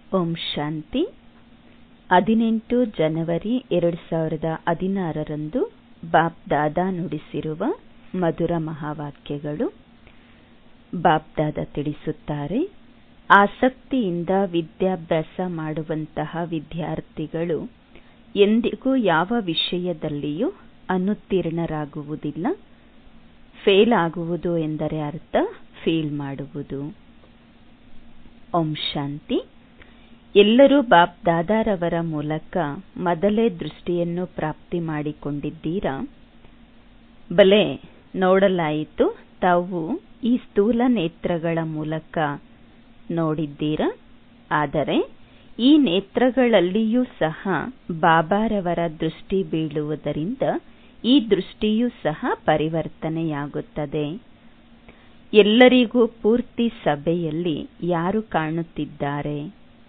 ಓಂ ಶಾಂತಿ ಹದಿನೆಂಟು ಜನವರಿ ಎರಡು ಸಾವಿರದ ಹದಿನಾರರಂದು ಬಾಪ್ ದಾದಾ ನುಡಿಸಿರುವ ಮಧುರ ಮಹಾವಾಕ್ಯಗಳು ಬಾಪ್ ದಾದಾ ತಿಳಿಸುತ್ತಾರೆ ಆಸಕ್ತಿಯಿಂದ ವಿದ್ಯಾಭ್ಯಾಸ ಮಾಡುವಂತಹ ವಿದ್ಯಾರ್ಥಿಗಳು ಎಂದಿಗೂ ಯಾವ ವಿಷಯದಲ್ಲಿಯೂ ಅನುತ್ತೀರ್ಣರಾಗುವುದಿಲ್ಲ ಫೇಲ್ ಆಗುವುದು ಎಂದರೆ ಅರ್ಥ ಫೀಲ್ ಮಾಡುವುದು ಓಂ ಶಾಂತಿ ಎಲ್ಲರೂ ಬಾಪ್ ದಾದಾರವರ ಮೂಲಕ ಮೊದಲೇ ದೃಷ್ಟಿಯನ್ನು ಪ್ರಾಪ್ತಿ ಮಾಡಿಕೊಂಡಿದ್ದೀರಾ ಬಲೆ ನೋಡಲಾಯಿತು ತಾವು ಈ ಸ್ಥೂಲ ನೇತ್ರಗಳ ಮೂಲಕ ನೋಡಿದ್ದೀರಾ ಆದರೆ ಈ ನೇತ್ರಗಳಲ್ಲಿಯೂ ಸಹ ಬಾಬಾರವರ ದೃಷ್ಟಿ ಬೀಳುವುದರಿಂದ ಈ ದೃಷ್ಟಿಯೂ ಸಹ ಪರಿವರ್ತನೆಯಾಗುತ್ತದೆ ಎಲ್ಲರಿಗೂ ಪೂರ್ತಿ ಸಭೆಯಲ್ಲಿ ಯಾರು ಕಾಣುತ್ತಿದ್ದಾರೆ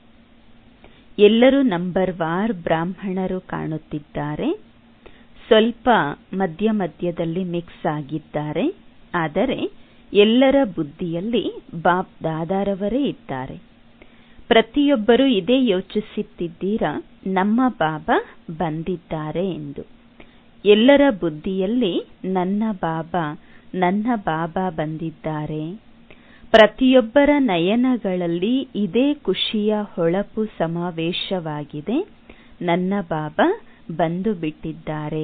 ಎಲ್ಲರೂ ನಂಬರ್ ವಾರ್ ಬ್ರಾಹ್ಮಣರು ಕಾಣುತ್ತಿದ್ದಾರೆ ಸ್ವಲ್ಪ ಮಧ್ಯ ಮಧ್ಯದಲ್ಲಿ ಮಿಕ್ಸ್ ಆಗಿದ್ದಾರೆ ಆದರೆ ಎಲ್ಲರ ಬುದ್ಧಿಯಲ್ಲಿ ಬಾಪ್ ದಾದಾರವರೇ ಇದ್ದಾರೆ ಪ್ರತಿಯೊಬ್ಬರೂ ಇದೇ ಯೋಚಿಸುತ್ತಿದ್ದೀರಾ ನಮ್ಮ ಬಾಬಾ ಬಂದಿದ್ದಾರೆ ಎಂದು ಎಲ್ಲರ ಬುದ್ಧಿಯಲ್ಲಿ ನನ್ನ ಬಾಬಾ ನನ್ನ ಬಾಬಾ ಬಂದಿದ್ದಾರೆ ಪ್ರತಿಯೊಬ್ಬರ ನಯನಗಳಲ್ಲಿ ಇದೇ ಖುಷಿಯ ಹೊಳಪು ಸಮಾವೇಶವಾಗಿದೆ ನನ್ನ ಬಾಬಾ ಬಂದು ಬಿಟ್ಟಿದ್ದಾರೆ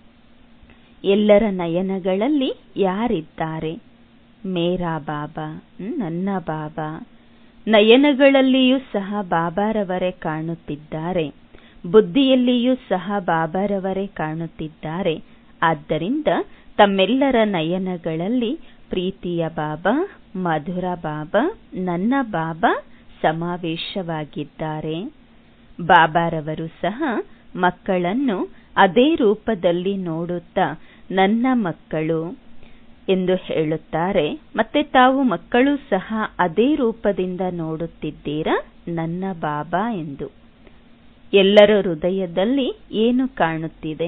ಎಲ್ಲರ ನಯನಗಳಲ್ಲಿ ಯಾರಿದ್ದಾರೆ ಮೇರಾ ಬಾಬಾ ನನ್ನ ಬಾಬಾ ನಯನಗಳಲ್ಲಿಯೂ ಸಹ ಬಾಬಾರವರೇ ಕಾಣುತ್ತಿದ್ದಾರೆ ಬುದ್ಧಿಯಲ್ಲಿಯೂ ಸಹ ಬಾಬಾರವರೇ ಕಾಣುತ್ತಿದ್ದಾರೆ ಆದ್ದರಿಂದ ತಮ್ಮೆಲ್ಲರ ನಯನಗಳಲ್ಲಿ ಪ್ರೀತಿಯ ಬಾಬಾ ಮಧುರ ಬಾಬಾ ನನ್ನ ಬಾಬಾ ಸಮಾವೇಶವಾಗಿದ್ದಾರೆ ಬಾಬಾರವರು ಸಹ ಮಕ್ಕಳನ್ನು ಅದೇ ರೂಪದಲ್ಲಿ ನೋಡುತ್ತಾ ನನ್ನ ಮಕ್ಕಳು ಎಂದು ಹೇಳುತ್ತಾರೆ ಮತ್ತೆ ತಾವು ಮಕ್ಕಳು ಸಹ ಅದೇ ರೂಪದಿಂದ ನೋಡುತ್ತಿದ್ದೀರಾ ನನ್ನ ಬಾಬಾ ಎಂದು ಎಲ್ಲರ ಹೃದಯದಲ್ಲಿ ಏನು ಕಾಣುತ್ತಿದೆ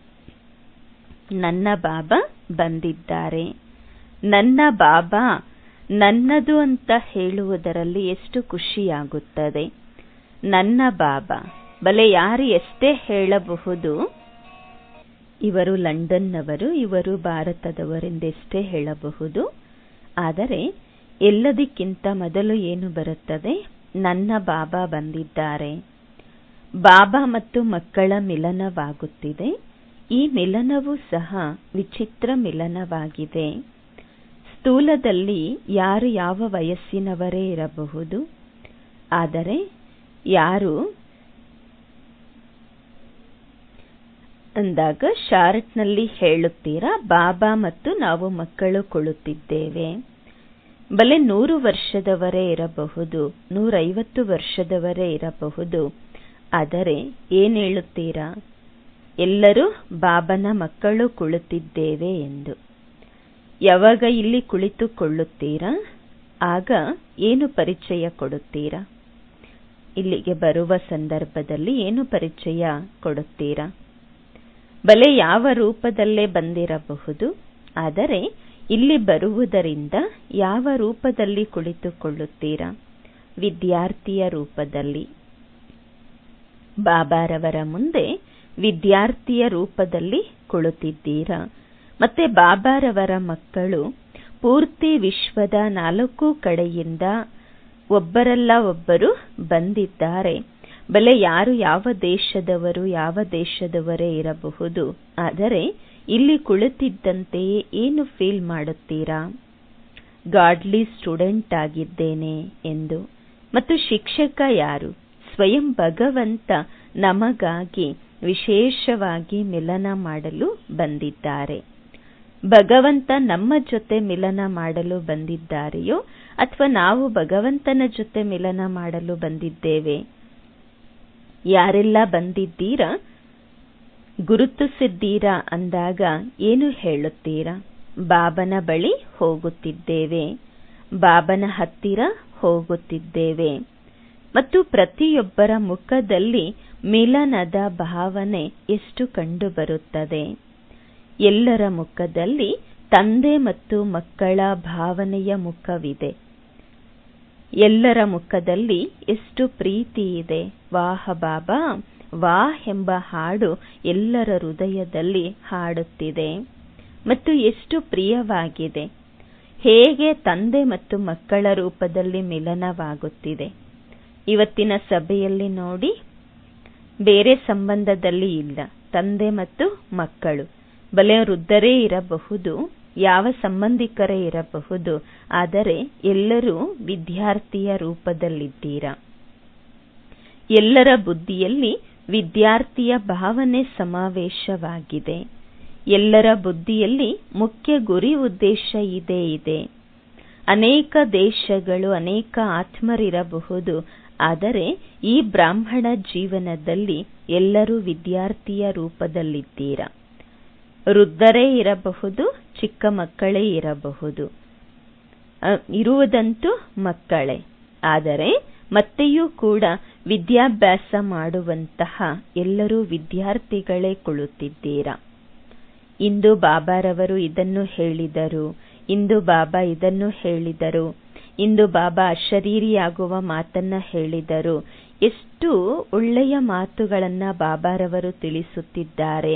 ನನ್ನ ಬಾಬಾ ಬಂದಿದ್ದಾರೆ ನನ್ನ ಬಾಬಾ ನನ್ನದು ಅಂತ ಹೇಳುವುದರಲ್ಲಿ ಎಷ್ಟು ಖುಷಿಯಾಗುತ್ತದೆ ನನ್ನ ಬಾಬಾ ಬಲೆ ಯಾರು ಎಷ್ಟೇ ಹೇಳಬಹುದು ಇವರು ಲಂಡನ್ನವರು ಇವರು ಭಾರತದವರೆಂದೆಷ್ಟೇ ಹೇಳಬಹುದು ಆದರೆ ಎಲ್ಲದಕ್ಕಿಂತ ಮೊದಲು ಏನು ಬರುತ್ತದೆ ನನ್ನ ಬಾಬಾ ಬಂದಿದ್ದಾರೆ ಬಾಬಾ ಮತ್ತು ಮಕ್ಕಳ ಮಿಲನವಾಗುತ್ತಿದೆ ಈ ಮಿಲನವೂ ಸಹ ವಿಚಿತ್ರ ಮಿಲನವಾಗಿದೆ ಸ್ಥೂಲದಲ್ಲಿ ಯಾರು ಯಾವ ವಯಸ್ಸಿನವರೇ ಇರಬಹುದು ಆದರೆ ಯಾರು ಅಂದಾಗ ಶಾರ್ಟ್ನಲ್ಲಿ ಹೇಳುತ್ತೀರಾ ಬಾಬಾ ಮತ್ತು ನಾವು ಮಕ್ಕಳು ಕೊಳುತ್ತಿದ್ದೇವೆ ಬಲೆ ನೂರು ವರ್ಷದವರೇ ಇರಬಹುದು ನೂರೈವತ್ತು ವರ್ಷದವರೇ ಇರಬಹುದು ಆದರೆ ಏನ್ ಹೇಳುತ್ತೀರಾ ಎಲ್ಲರೂ ಬಾಬನ ಮಕ್ಕಳು ಕುಳಿತಿದ್ದೇವೆ ಎಂದು ಯಾವಾಗ ಇಲ್ಲಿ ಕುಳಿತುಕೊಳ್ಳುತ್ತೀರಾ ಆಗ ಏನು ಪರಿಚಯ ಕೊಡುತ್ತೀರಾ ಇಲ್ಲಿಗೆ ಬರುವ ಸಂದರ್ಭದಲ್ಲಿ ಏನು ಪರಿಚಯ ಕೊಡುತ್ತೀರಾ ಬಲೆ ಯಾವ ರೂಪದಲ್ಲೇ ಬಂದಿರಬಹುದು ಆದರೆ ಇಲ್ಲಿ ಬರುವುದರಿಂದ ಯಾವ ರೂಪದಲ್ಲಿ ಕುಳಿತುಕೊಳ್ಳುತ್ತೀರಾ ವಿದ್ಯಾರ್ಥಿಯ ರೂಪದಲ್ಲಿ ಬಾಬಾರವರ ಮುಂದೆ ವಿದ್ಯಾರ್ಥಿಯ ರೂಪದಲ್ಲಿ ಕುಳಿತಿದ್ದೀರಾ ಮತ್ತೆ ಬಾಬಾರವರ ಮಕ್ಕಳು ಪೂರ್ತಿ ವಿಶ್ವದ ನಾಲ್ಕು ಕಡೆಯಿಂದ ಒಬ್ಬರಲ್ಲ ಒಬ್ಬರು ಬಂದಿದ್ದಾರೆ ಬಲೆ ಯಾರು ಯಾವ ದೇಶದವರು ಯಾವ ದೇಶದವರೇ ಇರಬಹುದು ಆದರೆ ಇಲ್ಲಿ ಕುಳಿತಿದ್ದಂತೆಯೇ ಏನು ಫೀಲ್ ಮಾಡುತ್ತೀರಾ ಗಾಡ್ಲಿ ಸ್ಟೂಡೆಂಟ್ ಆಗಿದ್ದೇನೆ ಎಂದು ಮತ್ತು ಶಿಕ್ಷಕ ಯಾರು ಸ್ವಯಂ ಭಗವಂತ ನಮಗಾಗಿ ವಿಶೇಷವಾಗಿ ಮಿಲನ ಮಾಡಲು ಬಂದಿದ್ದಾರೆ ಭಗವಂತ ನಮ್ಮ ಜೊತೆ ಮಿಲನ ಮಾಡಲು ಬಂದಿದ್ದಾರೆಯೋ ಅಥವಾ ನಾವು ಭಗವಂತನ ಜೊತೆ ಮಿಲನ ಮಾಡಲು ಬಂದಿದ್ದೇವೆ ಯಾರೆಲ್ಲ ಬಂದಿದ್ದೀರಾ ಗುರುತಿಸಿದ್ದೀರಾ ಅಂದಾಗ ಏನು ಹೇಳುತ್ತೀರಾ ಬಾಬನ ಬಳಿ ಹೋಗುತ್ತಿದ್ದೇವೆ ಬಾಬನ ಹತ್ತಿರ ಹೋಗುತ್ತಿದ್ದೇವೆ ಮತ್ತು ಪ್ರತಿಯೊಬ್ಬರ ಮುಖದಲ್ಲಿ ಮಿಲನದ ಭಾವನೆ ಎಷ್ಟು ಕಂಡುಬರುತ್ತದೆ ಎಲ್ಲರ ಮುಖದಲ್ಲಿ ತಂದೆ ಮತ್ತು ಮಕ್ಕಳ ಭಾವನೆಯ ಮುಖವಿದೆ ಎಲ್ಲರ ಮುಖದಲ್ಲಿ ಎಷ್ಟು ಪ್ರೀತಿ ಇದೆ ವಾಹ ಬಾಬಾ ವಾಹ್ ಎಂಬ ಹಾಡು ಎಲ್ಲರ ಹೃದಯದಲ್ಲಿ ಹಾಡುತ್ತಿದೆ ಮತ್ತು ಎಷ್ಟು ಪ್ರಿಯವಾಗಿದೆ ಹೇಗೆ ತಂದೆ ಮತ್ತು ಮಕ್ಕಳ ರೂಪದಲ್ಲಿ ಮಿಲನವಾಗುತ್ತಿದೆ ಇವತ್ತಿನ ಸಭೆಯಲ್ಲಿ ನೋಡಿ ಬೇರೆ ಸಂಬಂಧದಲ್ಲಿ ಇಲ್ಲ ತಂದೆ ಮತ್ತು ಮಕ್ಕಳು ಬಲೆ ವೃದ್ಧರೇ ಇರಬಹುದು ಯಾವ ಸಂಬಂಧಿಕರೇ ಇರಬಹುದು ಆದರೆ ಎಲ್ಲರೂ ವಿದ್ಯಾರ್ಥಿಯ ರೂಪದಲ್ಲಿದ್ದೀರಾ ಎಲ್ಲರ ಬುದ್ಧಿಯಲ್ಲಿ ವಿದ್ಯಾರ್ಥಿಯ ಭಾವನೆ ಸಮಾವೇಶವಾಗಿದೆ ಎಲ್ಲರ ಬುದ್ಧಿಯಲ್ಲಿ ಮುಖ್ಯ ಗುರಿ ಉದ್ದೇಶ ಇದೇ ಇದೆ ಅನೇಕ ದೇಶಗಳು ಅನೇಕ ಆತ್ಮರಿರಬಹುದು ಆದರೆ ಈ ಬ್ರಾಹ್ಮಣ ಜೀವನದಲ್ಲಿ ಎಲ್ಲರೂ ವಿದ್ಯಾರ್ಥಿಯ ರೂಪದಲ್ಲಿದ್ದೀರಾ ವೃದ್ಧರೇ ಇರಬಹುದು ಚಿಕ್ಕ ಮಕ್ಕಳೇ ಇರಬಹುದು ಇರುವುದಂತೂ ಮಕ್ಕಳೇ ಆದರೆ ಮತ್ತೆಯೂ ಕೂಡ ವಿದ್ಯಾಭ್ಯಾಸ ಮಾಡುವಂತಹ ಎಲ್ಲರೂ ವಿದ್ಯಾರ್ಥಿಗಳೇ ಕುಳಿತಿದ್ದೀರಾ ಇಂದು ಬಾಬಾರವರು ಇದನ್ನು ಹೇಳಿದರು ಇಂದು ಬಾಬಾ ಇದನ್ನು ಹೇಳಿದರು ಇಂದು ಬಾಬಾ ಅಶರೀರಿಯಾಗುವ ಮಾತನ್ನ ಹೇಳಿದರು ಎಷ್ಟು ಒಳ್ಳೆಯ ಮಾತುಗಳನ್ನ ಬಾಬಾರವರು ತಿಳಿಸುತ್ತಿದ್ದಾರೆ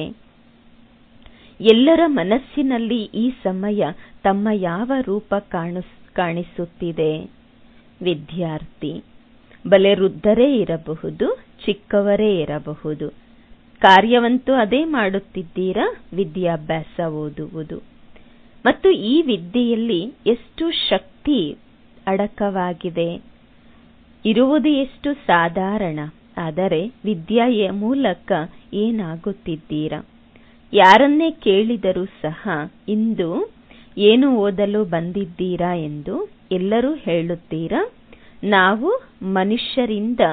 ಎಲ್ಲರ ಮನಸ್ಸಿನಲ್ಲಿ ಈ ಸಮಯ ತಮ್ಮ ಯಾವ ರೂಪ ಕಾಣಿಸುತ್ತಿದೆ ವಿದ್ಯಾರ್ಥಿ ಬಲೆ ವೃದ್ಧರೇ ಇರಬಹುದು ಚಿಕ್ಕವರೇ ಇರಬಹುದು ಕಾರ್ಯವಂತೂ ಅದೇ ಮಾಡುತ್ತಿದ್ದೀರಾ ವಿದ್ಯಾಭ್ಯಾಸ ಓದುವುದು ಮತ್ತು ಈ ವಿದ್ಯೆಯಲ್ಲಿ ಎಷ್ಟು ಶಕ್ತಿ ಅಡಕವಾಗಿದೆ ಇರುವುದು ಎಷ್ಟು ಸಾಧಾರಣ ಆದರೆ ವಿದ್ಯೆಯ ಮೂಲಕ ಏನಾಗುತ್ತಿದ್ದೀರಾ ಯಾರನ್ನೇ ಕೇಳಿದರೂ ಸಹ ಇಂದು ಏನು ಓದಲು ಬಂದಿದ್ದೀರಾ ಎಂದು ಎಲ್ಲರೂ ಹೇಳುತ್ತೀರಾ ನಾವು ಮನುಷ್ಯರಿಂದ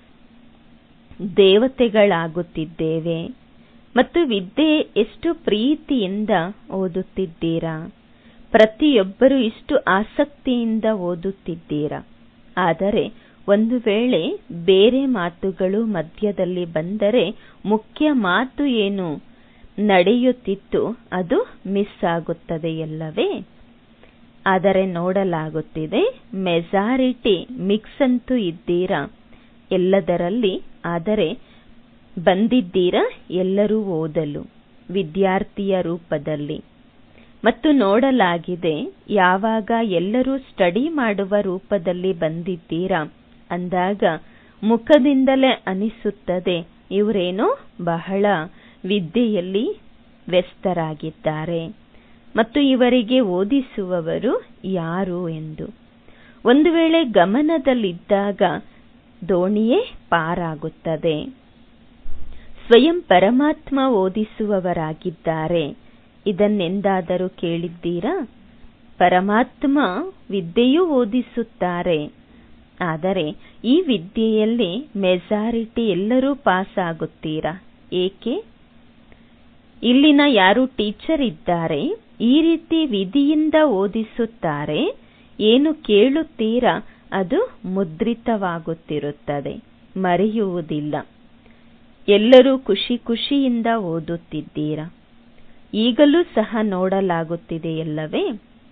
ದೇವತೆಗಳಾಗುತ್ತಿದ್ದೇವೆ ಮತ್ತು ವಿದ್ಯೆ ಎಷ್ಟು ಪ್ರೀತಿಯಿಂದ ಓದುತ್ತಿದ್ದೀರಾ ಪ್ರತಿಯೊಬ್ಬರು ಇಷ್ಟು ಆಸಕ್ತಿಯಿಂದ ಓದುತ್ತಿದ್ದೀರಾ ಆದರೆ ಒಂದು ವೇಳೆ ಬೇರೆ ಮಾತುಗಳು ಮಧ್ಯದಲ್ಲಿ ಬಂದರೆ ಮುಖ್ಯ ಮಾತು ಏನು ನಡೆಯುತ್ತಿತ್ತು ಅದು ಮಿಸ್ ಆಗುತ್ತದೆಯಲ್ಲವೇ ಆದರೆ ನೋಡಲಾಗುತ್ತಿದೆ ಮೆಜಾರಿಟಿ ಮಿಕ್ಸ್ ಅಂತೂ ಇದ್ದೀರಾ ಎಲ್ಲದರಲ್ಲಿ ಆದರೆ ಬಂದಿದ್ದೀರಾ ಎಲ್ಲರೂ ಓದಲು ವಿದ್ಯಾರ್ಥಿಯ ರೂಪದಲ್ಲಿ ಮತ್ತು ನೋಡಲಾಗಿದೆ ಯಾವಾಗ ಎಲ್ಲರೂ ಸ್ಟಡಿ ಮಾಡುವ ರೂಪದಲ್ಲಿ ಬಂದಿದ್ದೀರಾ ಅಂದಾಗ ಮುಖದಿಂದಲೇ ಅನಿಸುತ್ತದೆ ಇವರೇನೋ ಬಹಳ ವಿದ್ಯೆಯಲ್ಲಿ ವ್ಯಸ್ತರಾಗಿದ್ದಾರೆ ಮತ್ತು ಇವರಿಗೆ ಓದಿಸುವವರು ಯಾರು ಎಂದು ಒಂದು ವೇಳೆ ಗಮನದಲ್ಲಿದ್ದಾಗ ದೋಣಿಯೇ ಪಾರಾಗುತ್ತದೆ ಸ್ವಯಂ ಪರಮಾತ್ಮ ಓದಿಸುವವರಾಗಿದ್ದಾರೆ ಇದನ್ನೆಂದಾದರೂ ಕೇಳಿದ್ದೀರಾ ಪರಮಾತ್ಮ ವಿದ್ಯೆಯೂ ಓದಿಸುತ್ತಾರೆ ಆದರೆ ಈ ವಿದ್ಯೆಯಲ್ಲಿ ಮೆಜಾರಿಟಿ ಎಲ್ಲರೂ ಪಾಸ್ ಆಗುತ್ತೀರಾ ಏಕೆ ಇಲ್ಲಿನ ಯಾರು ಟೀಚರ್ ಇದ್ದಾರೆ ಈ ರೀತಿ ವಿಧಿಯಿಂದ ಓದಿಸುತ್ತಾರೆ ಏನು ಕೇಳುತ್ತೀರಾ ಅದು ಮುದ್ರಿತವಾಗುತ್ತಿರುತ್ತದೆ ಮರೆಯುವುದಿಲ್ಲ ಎಲ್ಲರೂ ಖುಷಿ ಖುಷಿಯಿಂದ ಓದುತ್ತಿದ್ದೀರಾ ಈಗಲೂ ಸಹ ನೋಡಲಾಗುತ್ತಿದೆಯಲ್ಲವೇ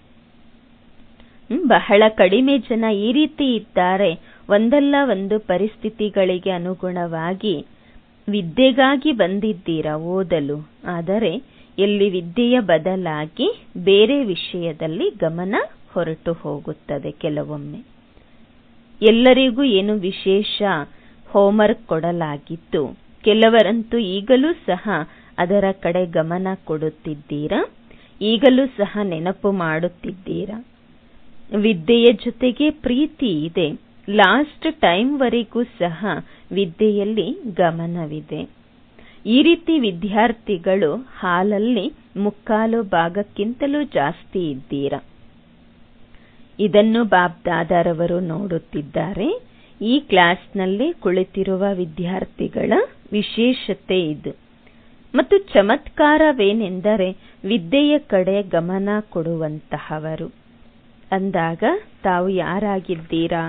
ಬಹಳ ಕಡಿಮೆ ಜನ ಈ ರೀತಿ ಇದ್ದಾರೆ ಒಂದಲ್ಲ ಒಂದು ಪರಿಸ್ಥಿತಿಗಳಿಗೆ ಅನುಗುಣವಾಗಿ ವಿದ್ಯೆಗಾಗಿ ಬಂದಿದ್ದೀರಾ ಓದಲು ಆದರೆ ಎಲ್ಲಿ ವಿದ್ಯೆಯ ಬದಲಾಗಿ ಬೇರೆ ವಿಷಯದಲ್ಲಿ ಗಮನ ಹೊರಟು ಹೋಗುತ್ತದೆ ಕೆಲವೊಮ್ಮೆ ಎಲ್ಲರಿಗೂ ಏನು ವಿಶೇಷ ಹೋಮ್ವರ್ಕ್ ಕೊಡಲಾಗಿತ್ತು ಕೆಲವರಂತೂ ಈಗಲೂ ಸಹ ಅದರ ಕಡೆ ಗಮನ ಕೊಡುತ್ತಿದ್ದೀರಾ ಈಗಲೂ ಸಹ ನೆನಪು ಮಾಡುತ್ತಿದ್ದೀರಾ ವಿದ್ಯೆಯ ಜೊತೆಗೆ ಪ್ರೀತಿ ಇದೆ ಲಾಸ್ಟ್ ಟೈಮ್ ವರೆಗೂ ಸಹ ವಿದ್ಯೆಯಲ್ಲಿ ಗಮನವಿದೆ ಈ ರೀತಿ ವಿದ್ಯಾರ್ಥಿಗಳು ಹಾಲಲ್ಲಿ ಮುಕ್ಕಾಲು ಭಾಗಕ್ಕಿಂತಲೂ ಜಾಸ್ತಿ ಇದ್ದೀರಾ ಇದನ್ನು ಬಾಬ್ ದಾದಾರವರು ನೋಡುತ್ತಿದ್ದಾರೆ ಈ ಕ್ಲಾಸ್ನಲ್ಲಿ ಕುಳಿತಿರುವ ವಿದ್ಯಾರ್ಥಿಗಳ ವಿಶೇಷತೆ ಇದು ಮತ್ತು ಚಮತ್ಕಾರವೇನೆಂದರೆ ವಿದ್ಯೆಯ ಕಡೆ ಗಮನ ಕೊಡುವಂತಹವರು ಅಂದಾಗ ತಾವು ಯಾರಾಗಿದ್ದೀರಾ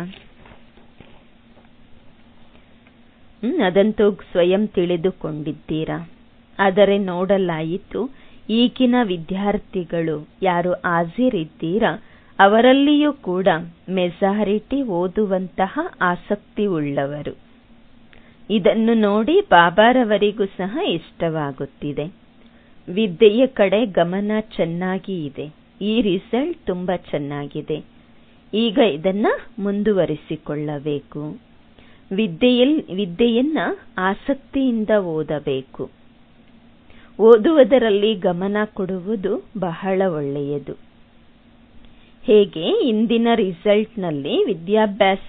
ಅದಂತೂ ಸ್ವಯಂ ತಿಳಿದುಕೊಂಡಿದ್ದೀರಾ ಆದರೆ ನೋಡಲಾಯಿತು ಈಗಿನ ವಿದ್ಯಾರ್ಥಿಗಳು ಯಾರು ಹಾಜಿರಿದ್ದೀರಾ ಅವರಲ್ಲಿಯೂ ಕೂಡ ಮೆಜಾರಿಟಿ ಓದುವಂತಹ ಆಸಕ್ತಿ ಉಳ್ಳವರು ಇದನ್ನು ನೋಡಿ ಬಾಬಾರವರಿಗೂ ಸಹ ಇಷ್ಟವಾಗುತ್ತಿದೆ ವಿದ್ಯೆಯ ಕಡೆ ಗಮನ ಚೆನ್ನಾಗಿ ಇದೆ ಈ ರಿಸಲ್ಟ್ ತುಂಬಾ ಚೆನ್ನಾಗಿದೆ ಈಗ ಇದನ್ನ ಮುಂದುವರಿಸಿಕೊಳ್ಳಬೇಕು ವಿದ್ಯೆಯಲ್ ವಿದ್ಯೆಯನ್ನ ಆಸಕ್ತಿಯಿಂದ ಓದಬೇಕು ಓದುವುದರಲ್ಲಿ ಗಮನ ಕೊಡುವುದು ಬಹಳ ಒಳ್ಳೆಯದು ಹೇಗೆ ಇಂದಿನ ರಿಸಲ್ಟ್ನಲ್ಲಿ ವಿದ್ಯಾಭ್ಯಾಸ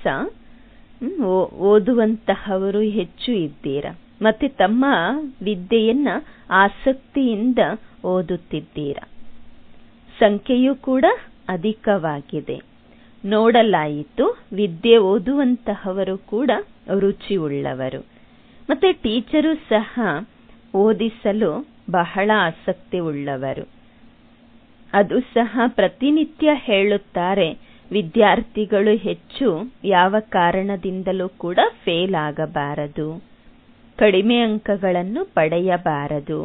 ಓದುವಂತಹವರು ಹೆಚ್ಚು ಇದ್ದೀರಾ ಮತ್ತೆ ತಮ್ಮ ವಿದ್ಯೆಯನ್ನ ಆಸಕ್ತಿಯಿಂದ ಓದುತ್ತಿದ್ದೀರಾ ಸಂಖ್ಯೆಯೂ ಕೂಡ ಅಧಿಕವಾಗಿದೆ ನೋಡಲಾಯಿತು ವಿದ್ಯೆ ಓದುವಂತಹವರು ಕೂಡ ರುಚಿ ಉಳ್ಳವರು ಮತ್ತೆ ಟೀಚರು ಸಹ ಓದಿಸಲು ಬಹಳ ಆಸಕ್ತಿ ಉಳ್ಳವರು ಅದು ಸಹ ಪ್ರತಿನಿತ್ಯ ಹೇಳುತ್ತಾರೆ ವಿದ್ಯಾರ್ಥಿಗಳು ಹೆಚ್ಚು ಯಾವ ಕಾರಣದಿಂದಲೂ ಕೂಡ ಫೇಲ್ ಆಗಬಾರದು ಕಡಿಮೆ ಅಂಕಗಳನ್ನು ಪಡೆಯಬಾರದು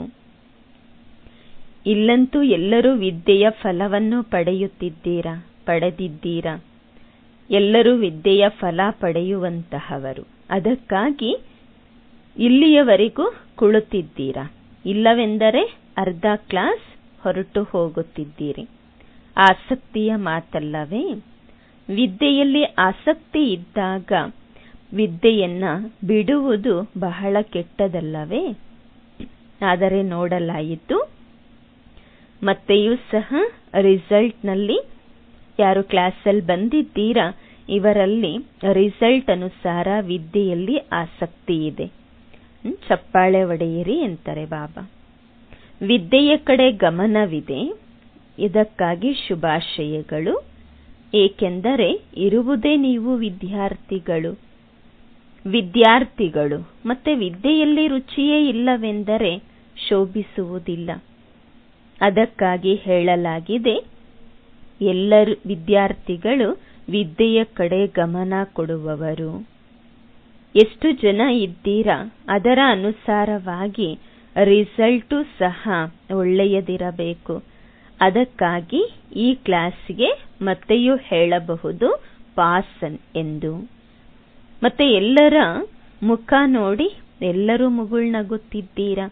ಇಲ್ಲಂತೂ ಎಲ್ಲರೂ ವಿದ್ಯೆಯ ಫಲವನ್ನು ಪಡೆಯುತ್ತಿದ್ದೀರಾ ಪಡೆದಿದ್ದೀರಾ ಎಲ್ಲರೂ ವಿದ್ಯೆಯ ಫಲ ಪಡೆಯುವಂತಹವರು ಅದಕ್ಕಾಗಿ ಇಲ್ಲಿಯವರೆಗೂ ಕುಳಿತಿದ್ದೀರಾ ಇಲ್ಲವೆಂದರೆ ಅರ್ಧ ಕ್ಲಾಸ್ ಹೊರಟು ಹೋಗುತ್ತಿದ್ದೀರಿ ಆಸಕ್ತಿಯ ಮಾತಲ್ಲವೇ ವಿದ್ಯೆಯಲ್ಲಿ ಆಸಕ್ತಿ ಇದ್ದಾಗ ವಿದ್ಯೆಯನ್ನ ಬಿಡುವುದು ಬಹಳ ಕೆಟ್ಟದಲ್ಲವೇ ಆದರೆ ನೋಡಲಾಯಿತು ಮತ್ತೆಯೂ ಸಹ ರಿಸಲ್ಟ್ನಲ್ಲಿ ಯಾರು ಕ್ಲಾಸಲ್ಲಿ ಬಂದಿದ್ದೀರಾ ಇವರಲ್ಲಿ ರಿಸಲ್ಟ್ ಅನುಸಾರ ವಿದ್ಯೆಯಲ್ಲಿ ಆಸಕ್ತಿ ಇದೆ ಚಪ್ಪಾಳೆ ಒಡೆಯಿರಿ ಅಂತಾರೆ ಬಾಬಾ ವಿದ್ಯೆಯ ಕಡೆ ಗಮನವಿದೆ ಇದಕ್ಕಾಗಿ ಶುಭಾಶಯಗಳು ಏಕೆಂದರೆ ಇರುವುದೇ ನೀವು ವಿದ್ಯಾರ್ಥಿಗಳು ವಿದ್ಯಾರ್ಥಿಗಳು ಮತ್ತೆ ವಿದ್ಯೆಯಲ್ಲಿ ರುಚಿಯೇ ಇಲ್ಲವೆಂದರೆ ಶೋಭಿಸುವುದಿಲ್ಲ ಅದಕ್ಕಾಗಿ ಹೇಳಲಾಗಿದೆ ಎಲ್ಲರೂ ವಿದ್ಯಾರ್ಥಿಗಳು ವಿದ್ಯೆಯ ಕಡೆ ಗಮನ ಕೊಡುವವರು ಎಷ್ಟು ಜನ ಇದ್ದೀರಾ ಅದರ ಅನುಸಾರವಾಗಿ ರಿಸಲ್ಟು ಸಹ ಒಳ್ಳೆಯದಿರಬೇಕು ಅದಕ್ಕಾಗಿ ಈ ಕ್ಲಾಸ್ಗೆ ಮತ್ತೆಯೂ ಹೇಳಬಹುದು ಪಾಸ್ ಎಂದು ಮತ್ತೆ ಎಲ್ಲರ ಮುಖ ನೋಡಿ ಎಲ್ಲರೂ ಮುಗುಳ್ನಗುತ್ತಿದ್ದೀರಾ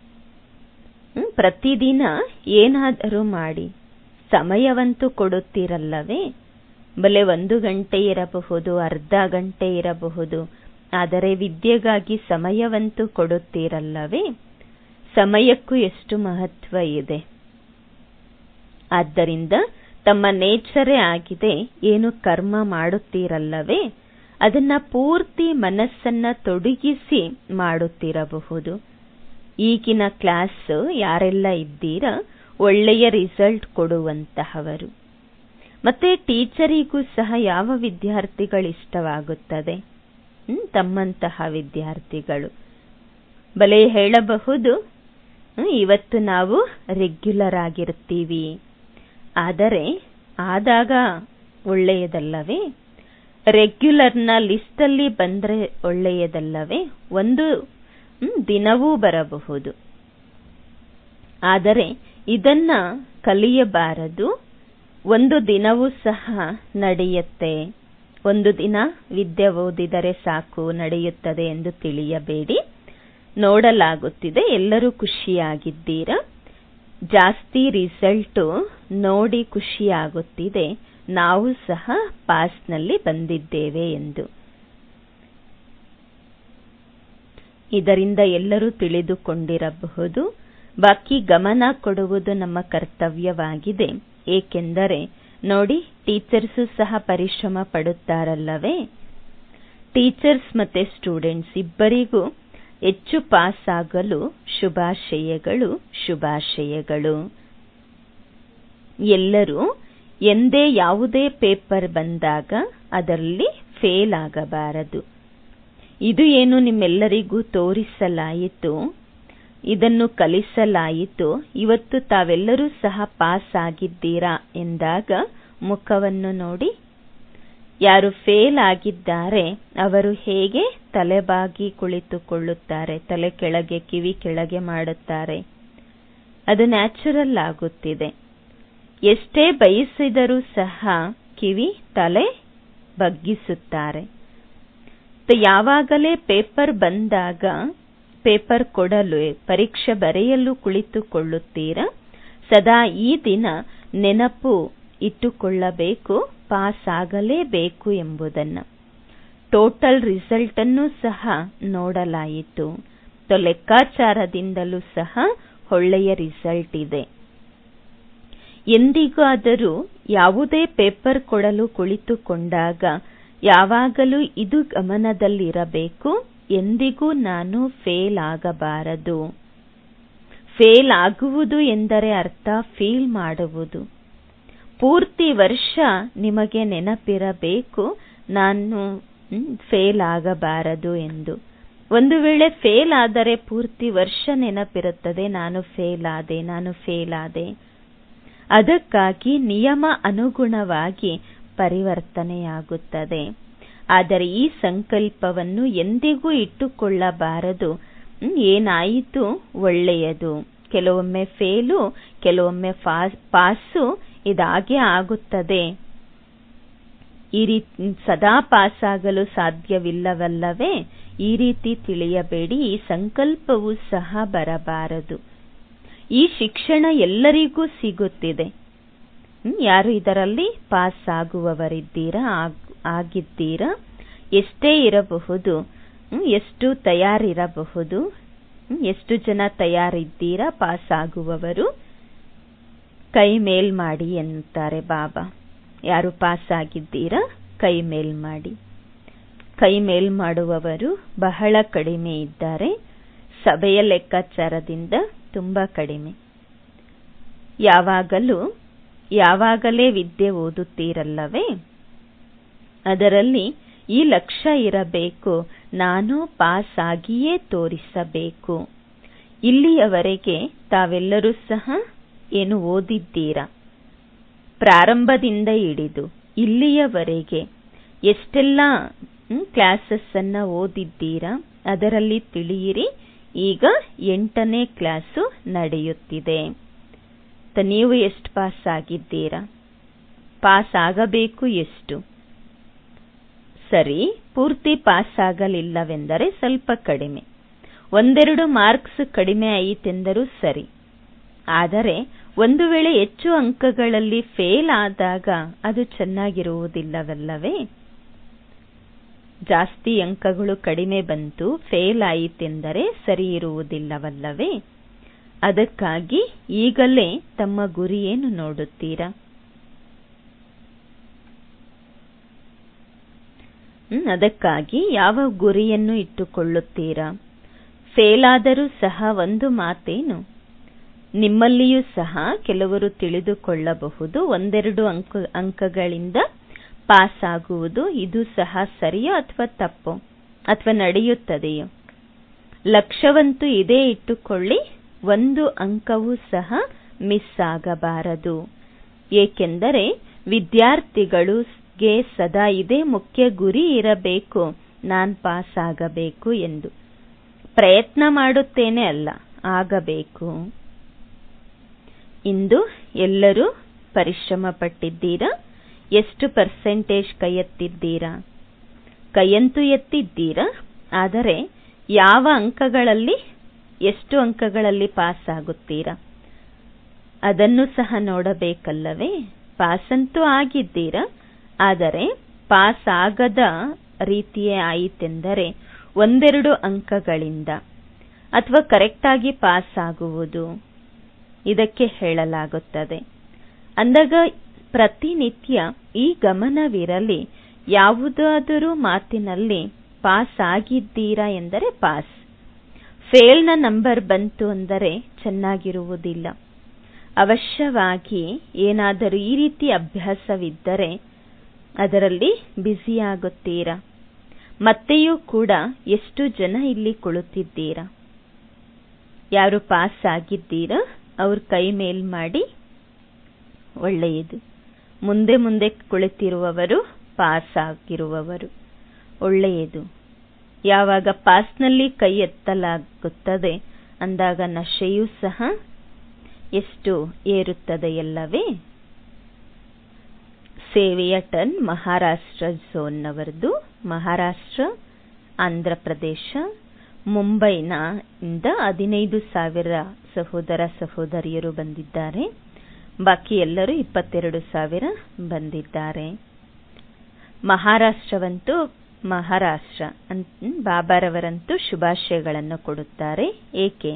ಪ್ರತಿದಿನ ಏನಾದರೂ ಮಾಡಿ ಸಮಯವಂತೂ ಕೊಡುತ್ತೀರಲ್ಲವೇ ಬಲೆ ಒಂದು ಗಂಟೆ ಇರಬಹುದು ಅರ್ಧ ಗಂಟೆ ಇರಬಹುದು ಆದರೆ ವಿದ್ಯೆಗಾಗಿ ಸಮಯವಂತೂ ಕೊಡುತ್ತೀರಲ್ಲವೇ ಸಮಯಕ್ಕೂ ಎಷ್ಟು ಮಹತ್ವ ಇದೆ ಆದ್ದರಿಂದ ತಮ್ಮ ನೇಚರೇ ಆಗಿದೆ ಏನು ಕರ್ಮ ಮಾಡುತ್ತೀರಲ್ಲವೇ ಅದನ್ನ ಪೂರ್ತಿ ಮನಸ್ಸನ್ನ ತೊಡಗಿಸಿ ಮಾಡುತ್ತಿರಬಹುದು ಈಗಿನ ಕ್ಲಾಸ್ ಯಾರೆಲ್ಲ ಇದ್ದೀರಾ ಒಳ್ಳೆಯ ರಿಸಲ್ಟ್ ಕೊಡುವಂತಹವರು ಮತ್ತೆ ಟೀಚರಿಗೂ ಸಹ ಯಾವ ವಿದ್ಯಾರ್ಥಿಗಳು ಇಷ್ಟವಾಗುತ್ತದೆ ತಮ್ಮಂತಹ ವಿದ್ಯಾರ್ಥಿಗಳು ಬಲೆ ಹೇಳಬಹುದು ಇವತ್ತು ನಾವು ರೆಗ್ಯುಲರ್ ಆಗಿರ್ತೀವಿ ಆದರೆ ಆದಾಗ ಒಳ್ಳೆಯದಲ್ಲವೇ ರೆಗ್ಯುಲರ್ನ ಲಿಸ್ಟಲ್ಲಿ ಬಂದ್ರೆ ಒಳ್ಳೆಯದಲ್ಲವೇ ಒಂದು ದಿನವೂ ಬರಬಹುದು ಆದರೆ ಇದನ್ನ ಕಲಿಯಬಾರದು ಒಂದು ದಿನವೂ ಸಹ ನಡೆಯುತ್ತೆ ಒಂದು ದಿನ ವಿದ್ಯೆ ಓದಿದರೆ ಸಾಕು ನಡೆಯುತ್ತದೆ ಎಂದು ತಿಳಿಯಬೇಡಿ ನೋಡಲಾಗುತ್ತಿದೆ ಎಲ್ಲರೂ ಖುಷಿಯಾಗಿದ್ದೀರಾ ಜಾಸ್ತಿ ರಿಸಲ್ಟು ನೋಡಿ ಖುಷಿಯಾಗುತ್ತಿದೆ ನಾವು ಸಹ ಪಾಸ್ನಲ್ಲಿ ಬಂದಿದ್ದೇವೆ ಎಂದು ಇದರಿಂದ ಎಲ್ಲರೂ ತಿಳಿದುಕೊಂಡಿರಬಹುದು ಬಾಕಿ ಗಮನ ಕೊಡುವುದು ನಮ್ಮ ಕರ್ತವ್ಯವಾಗಿದೆ ಏಕೆಂದರೆ ನೋಡಿ ಟೀಚರ್ಸು ಸಹ ಪರಿಶ್ರಮ ಪಡುತ್ತಾರಲ್ಲವೇ ಟೀಚರ್ಸ್ ಮತ್ತೆ ಸ್ಟೂಡೆಂಟ್ಸ್ ಇಬ್ಬರಿಗೂ ಹೆಚ್ಚು ಪಾಸ್ ಆಗಲು ಶುಭಾಶಯಗಳು ಶುಭಾಶಯಗಳು ಎಲ್ಲರೂ ಎಂದೇ ಯಾವುದೇ ಪೇಪರ್ ಬಂದಾಗ ಅದರಲ್ಲಿ ಫೇಲ್ ಆಗಬಾರದು ಇದು ಏನು ನಿಮ್ಮೆಲ್ಲರಿಗೂ ತೋರಿಸಲಾಯಿತು ಇದನ್ನು ಕಲಿಸಲಾಯಿತು ಇವತ್ತು ತಾವೆಲ್ಲರೂ ಸಹ ಪಾಸ್ ಆಗಿದ್ದೀರಾ ಎಂದಾಗ ಮುಖವನ್ನು ನೋಡಿ ಯಾರು ಫೇಲ್ ಆಗಿದ್ದಾರೆ ಅವರು ಹೇಗೆ ತಲೆಬಾಗಿ ಕುಳಿತುಕೊಳ್ಳುತ್ತಾರೆ ತಲೆ ಕೆಳಗೆ ಕಿವಿ ಕೆಳಗೆ ಮಾಡುತ್ತಾರೆ ಅದು ನ್ಯಾಚುರಲ್ ಆಗುತ್ತಿದೆ ಎಷ್ಟೇ ಬಯಸಿದರೂ ಸಹ ಕಿವಿ ತಲೆ ಬಗ್ಗಿಸುತ್ತಾರೆ ಯಾವಾಗಲೇ ಪೇಪರ್ ಬಂದಾಗ ಪೇಪರ್ ಕೊಡಲು ಪರೀಕ್ಷೆ ಬರೆಯಲು ಕುಳಿತುಕೊಳ್ಳುತ್ತೀರಾ ಸದಾ ಈ ದಿನ ನೆನಪು ಇಟ್ಟುಕೊಳ್ಳಬೇಕು ಪಾಸ್ ಆಗಲೇಬೇಕು ಎಂಬುದನ್ನು ಟೋಟಲ್ ರಿಸಲ್ಟ್ ಅನ್ನು ಸಹ ನೋಡಲಾಯಿತು ಲೆಕ್ಕಾಚಾರದಿಂದಲೂ ಸಹ ಒಳ್ಳೆಯ ರಿಸಲ್ಟ್ ಇದೆ ಎಂದಿಗಾದರೂ ಯಾವುದೇ ಪೇಪರ್ ಕೊಡಲು ಕುಳಿತುಕೊಂಡಾಗ ಯಾವಾಗಲೂ ಇದು ಗಮನದಲ್ಲಿರಬೇಕು ಎಂದಿಗೂ ನಾನು ಫೇಲ್ ಆಗಬಾರದು ಫೇಲ್ ಆಗುವುದು ಎಂದರೆ ಅರ್ಥ ಫೀಲ್ ಮಾಡುವುದು ಪೂರ್ತಿ ವರ್ಷ ನಿಮಗೆ ನೆನಪಿರಬೇಕು ನಾನು ಫೇಲ್ ಆಗಬಾರದು ಎಂದು ಒಂದು ವೇಳೆ ಫೇಲ್ ಆದರೆ ಪೂರ್ತಿ ವರ್ಷ ನೆನಪಿರುತ್ತದೆ ನಾನು ಫೇಲ್ ಆದೆ ನಾನು ಫೇಲ್ ಆದೆ ಅದಕ್ಕಾಗಿ ನಿಯಮ ಅನುಗುಣವಾಗಿ ಪರಿವರ್ತನೆಯಾಗುತ್ತದೆ ಆದರೆ ಈ ಸಂಕಲ್ಪವನ್ನು ಎಂದಿಗೂ ಇಟ್ಟುಕೊಳ್ಳಬಾರದು ಏನಾಯಿತು ಒಳ್ಳೆಯದು ಕೆಲವೊಮ್ಮೆ ಫೇಲು ಕೆಲವೊಮ್ಮೆ ಪಾಸು ಇದಾಗೆ ಆಗುತ್ತದೆ ಈ ರೀತಿ ಸದಾ ಪಾಸಾಗಲು ಸಾಧ್ಯವಿಲ್ಲವಲ್ಲವೇ ಈ ರೀತಿ ತಿಳಿಯಬೇಡಿ ಈ ಸಂಕಲ್ಪವೂ ಸಹ ಬರಬಾರದು ಈ ಶಿಕ್ಷಣ ಎಲ್ಲರಿಗೂ ಸಿಗುತ್ತಿದೆ ಯಾರು ಇದರಲ್ಲಿ ಪಾಸ್ ಆಗುವವರಿದ್ದೀರಾ ಆಗಿದ್ದೀರಾ ಎಷ್ಟೇ ಇರಬಹುದು ಎಷ್ಟು ತಯಾರಿರಬಹುದು ಎಷ್ಟು ಜನ ತಯಾರಿದ್ದೀರಾ ಪಾಸ್ ಆಗುವವರು ಕೈ ಮೇಲ್ ಮಾಡಿ ಎನ್ನುತ್ತಾರೆ ಬಾಬಾ ಯಾರು ಪಾಸ್ ಆಗಿದ್ದೀರಾ ಕೈ ಮೇಲ್ ಮಾಡಿ ಕೈ ಮೇಲ್ ಮಾಡುವವರು ಬಹಳ ಕಡಿಮೆ ಇದ್ದಾರೆ ಸಭೆಯ ಲೆಕ್ಕಾಚಾರದಿಂದ ತುಂಬಾ ಕಡಿಮೆ ಯಾವಾಗಲೂ ಯಾವಾಗಲೇ ವಿದ್ಯೆ ಓದುತ್ತೀರಲ್ಲವೇ ಅದರಲ್ಲಿ ಈ ಲಕ್ಷ್ಯ ಇರಬೇಕು ನಾನು ಪಾಸ್ ಆಗಿಯೇ ತೋರಿಸಬೇಕು ಇಲ್ಲಿಯವರೆಗೆ ತಾವೆಲ್ಲರೂ ಸಹ ಏನು ಓದಿದ್ದೀರಾ ಪ್ರಾರಂಭದಿಂದ ಹಿಡಿದು ಇಲ್ಲಿಯವರೆಗೆ ಎಷ್ಟೆಲ್ಲ ಕ್ಲಾಸಸ್ ಅನ್ನ ಓದಿದ್ದೀರಾ ಅದರಲ್ಲಿ ತಿಳಿಯಿರಿ ಈಗ ಎಂಟನೇ ಕ್ಲಾಸು ನಡೆಯುತ್ತಿದೆ ನೀವು ಎಷ್ಟು ಪಾಸ್ ಆಗಿದ್ದೀರಾ ಪಾಸ್ ಆಗಬೇಕು ಎಷ್ಟು ಸರಿ ಪೂರ್ತಿ ಪಾಸ್ ಆಗಲಿಲ್ಲವೆಂದರೆ ಸ್ವಲ್ಪ ಕಡಿಮೆ ಒಂದೆರಡು ಮಾರ್ಕ್ಸ್ ಕಡಿಮೆ ಆಯಿತೆಂದರೂ ಸರಿ ಆದರೆ ಒಂದು ವೇಳೆ ಹೆಚ್ಚು ಅಂಕಗಳಲ್ಲಿ ಫೇಲ್ ಆದಾಗ ಅದು ಚೆನ್ನಾಗಿರುವುದಿಲ್ಲವಲ್ಲವೇ ಜಾಸ್ತಿ ಅಂಕಗಳು ಕಡಿಮೆ ಬಂತು ಫೇಲ್ ಆಯಿತೆಂದರೆ ಸರಿ ಇರುವುದಿಲ್ಲವಲ್ಲವೇ ಅದಕ್ಕಾಗಿ ಈಗಲೇ ತಮ್ಮ ಗುರಿಯೇನು ನೋಡುತ್ತೀರಾ ಅದಕ್ಕಾಗಿ ಯಾವ ಗುರಿಯನ್ನು ಇಟ್ಟುಕೊಳ್ಳುತ್ತೀರಾ ಫೇಲ್ ಆದರೂ ಸಹ ಒಂದು ಮಾತೇನು ನಿಮ್ಮಲ್ಲಿಯೂ ಸಹ ಕೆಲವರು ತಿಳಿದುಕೊಳ್ಳಬಹುದು ಒಂದೆರಡು ಅಂಕ ಅಂಕಗಳಿಂದ ಪಾಸ್ ಆಗುವುದು ಇದು ಸಹ ಸರಿಯೋ ಅಥವಾ ತಪ್ಪೋ ಅಥವಾ ನಡೆಯುತ್ತದೆಯೋ ಲಕ್ಷ್ಯವಂತೂ ಇದೇ ಇಟ್ಟುಕೊಳ್ಳಿ ಒಂದು ಅಂಕವೂ ಸಹ ಮಿಸ್ ಆಗಬಾರದು ಏಕೆಂದರೆ ವಿದ್ಯಾರ್ಥಿಗಳಿಗೆ ಸದಾ ಇದೇ ಮುಖ್ಯ ಗುರಿ ಇರಬೇಕು ನಾನ್ ಪಾಸ್ ಆಗಬೇಕು ಎಂದು ಪ್ರಯತ್ನ ಮಾಡುತ್ತೇನೆ ಅಲ್ಲ ಆಗಬೇಕು ಇಂದು ಎಲ್ಲರೂ ಪರಿಶ್ರಮ ಪಟ್ಟಿದ್ದೀರಾ ಎಷ್ಟು ಪರ್ಸೆಂಟೇಜ್ ಕೈ ಎತ್ತಿದ್ದೀರಾ ಕೈಯಂತೂ ಎತ್ತಿದ್ದೀರಾ ಆದರೆ ಯಾವ ಅಂಕಗಳಲ್ಲಿ ಎಷ್ಟು ಅಂಕಗಳಲ್ಲಿ ಪಾಸ್ ಆಗುತ್ತೀರಾ ಅದನ್ನು ಸಹ ನೋಡಬೇಕಲ್ಲವೇ ಪಾಸ್ ಅಂತೂ ಆಗಿದ್ದೀರಾ ಆದರೆ ಪಾಸ್ ಆಗದ ರೀತಿಯೇ ಆಯಿತೆಂದರೆ ಒಂದೆರಡು ಅಂಕಗಳಿಂದ ಅಥವಾ ಕರೆಕ್ಟ್ ಆಗಿ ಪಾಸ್ ಆಗುವುದು ಇದಕ್ಕೆ ಹೇಳಲಾಗುತ್ತದೆ ಅಂದಾಗ ಪ್ರತಿನಿತ್ಯ ಈ ಗಮನವಿರಲಿ ಯಾವುದಾದರೂ ಮಾತಿನಲ್ಲಿ ಪಾಸ್ ಆಗಿದ್ದೀರಾ ಎಂದರೆ ಪಾಸ್ ಫೇಲ್ನ ನಂಬರ್ ಬಂತು ಅಂದರೆ ಚೆನ್ನಾಗಿರುವುದಿಲ್ಲ ಅವಶ್ಯವಾಗಿ ಏನಾದರೂ ಈ ರೀತಿ ಅಭ್ಯಾಸವಿದ್ದರೆ ಅದರಲ್ಲಿ ಬ್ಯುಸಿಯಾಗುತ್ತೀರಾ ಮತ್ತೆಯೂ ಕೂಡ ಎಷ್ಟು ಜನ ಇಲ್ಲಿ ಕುಳಿತಿದ್ದೀರಾ ಯಾರು ಪಾಸ್ ಆಗಿದ್ದೀರಾ ಅವ್ರ ಕೈ ಮೇಲ್ ಮಾಡಿ ಒಳ್ಳೆಯದು ಮುಂದೆ ಮುಂದೆ ಕುಳಿತಿರುವವರು ಪಾಸ್ ಆಗಿರುವವರು ಒಳ್ಳೆಯದು ಯಾವಾಗ ಪಾಸ್ನಲ್ಲಿ ಕೈ ಎತ್ತಲಾಗುತ್ತದೆ ಅಂದಾಗ ನಶೆಯೂ ಸಹ ಎಷ್ಟು ಏರುತ್ತದೆ ಎಲ್ಲವೇ ಸೇವೆಯ ಟರ್ನ್ ಮಹಾರಾಷ್ಟ್ರ ಝೋನ್ನವರದು ಮಹಾರಾಷ್ಟ್ರ ಆಂಧ್ರ ಪ್ರದೇಶ ಮುಂಬೈನ ಇಂದ ಹದಿನೈದು ಸಾವಿರ ಸಹೋದರ ಸಹೋದರಿಯರು ಬಂದಿದ್ದಾರೆ ಬಾಕಿ ಎಲ್ಲರೂ ಇಪ್ಪತ್ತೆರಡು ಸಾವಿರ ಬಂದಿದ್ದಾರೆ ಮಹಾರಾಷ್ಟ್ರವಂತೂ ಮಹಾರಾಷ್ಟ್ರ ಬಾಬಾರವರಂತೂ ಶುಭಾಶಯಗಳನ್ನು ಕೊಡುತ್ತಾರೆ ಏಕೆ